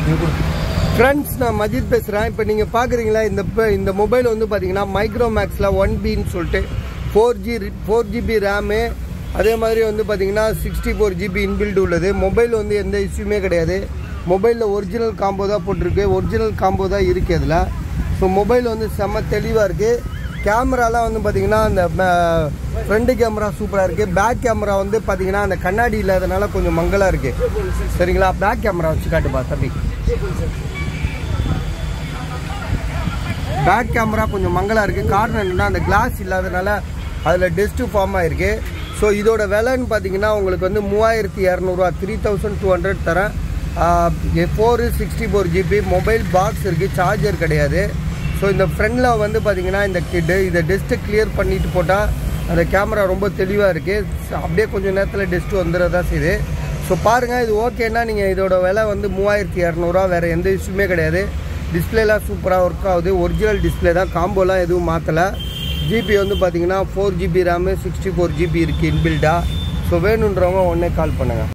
friends நான் மஜித் பேசுகிறேன் இப்போ நீங்கள் பார்க்குறீங்களா இந்த ப- இந்த மொபைல் வந்து பார்த்தீங்கன்னா மைக்ரோமேக்ஸில் ஒன் பின்னு சொல்லிட்டு four G four GB RAM அதே மாதிரி வந்து பார்த்தீங்கன்னா சிக்ஸ்டி ஃபோர் ஜிபி இன்பில்ட் உள்ளது மொபைல் வந்து எந்த இஷ்யூமே கிடையாது மொபைலில் ஒரிஜினல் காம்போ தான் போட்டிருக்கு ஒரிஜினல் காம்போ தான் இருக்குது அதில் ஸோ மொபைல் வந்து செம்ம தெளிவாக இருக்குது கேமராலாம் வந்து பார்த்தீங்கன்னா அந்த ஃப்ரண்ட் கேமரா சூப்பராக இருக்குது பேக் கேமரா வந்து பார்த்தீங்கன்னா அந்த கண்ணாடி இல்லாதனால கொஞ்சம் மங்கலாக இருக்குது சரிங்களா பேக் கேமரா வச்சு காட்டுப்பா தம்பி பேக் கேமரா கொஞ்சம் மங்கலாக இருக்குது காரணம் என்னன்னா அந்த கிளாஸ் இல்லாதனால அதில் டெஸ்ட்டு ஃபார்ம் ஆயிருக்கு ஸோ இதோட விலைன்னு பார்த்தீங்கன்னா உங்களுக்கு வந்து மூவாயிரத்தி இரநூறுவா த்ரீ தௌசண்ட் டூ ஹண்ட்ரட் தரேன் four sixty four GB mobile box இருக்குது சார்ஜர் கிடையாது ஸோ இந்த ஃப்ரண்டில் வந்து பார்த்தீங்கன்னா இந்த கிட்டு இதை டெஸ்ட்டு கிளியர் பண்ணிட்டு போட்டால் அந்த கேமரா ரொம்ப தெளிவாக இருக்குது அப்படியே கொஞ்சம் நேரத்தில் டெஸ்ட்டு வந்துடுறதா செய்யுது ஸோ பாருங்கள் இது ஓகேன்னா நீங்கள் இதோட விலை வந்து மூவாயிரத்தி இரநூறுவா வேறு எந்த இஷ்யூமே கிடையாது டிஸ்பிளேலாம் சூப்பராக ஒர்க் ஆகுது ஒரிஜினல் டிஸ்பிளே தான் காம்போலாம் எதுவும் மாற்றலை ஜிபி வந்து பார்த்தீங்கன்னா four GB RAM sixty four GB இருக்குது இன்பில்டாக ஸோ வேணுன்றவங்க உடனே கால் பண்ணுங்கள்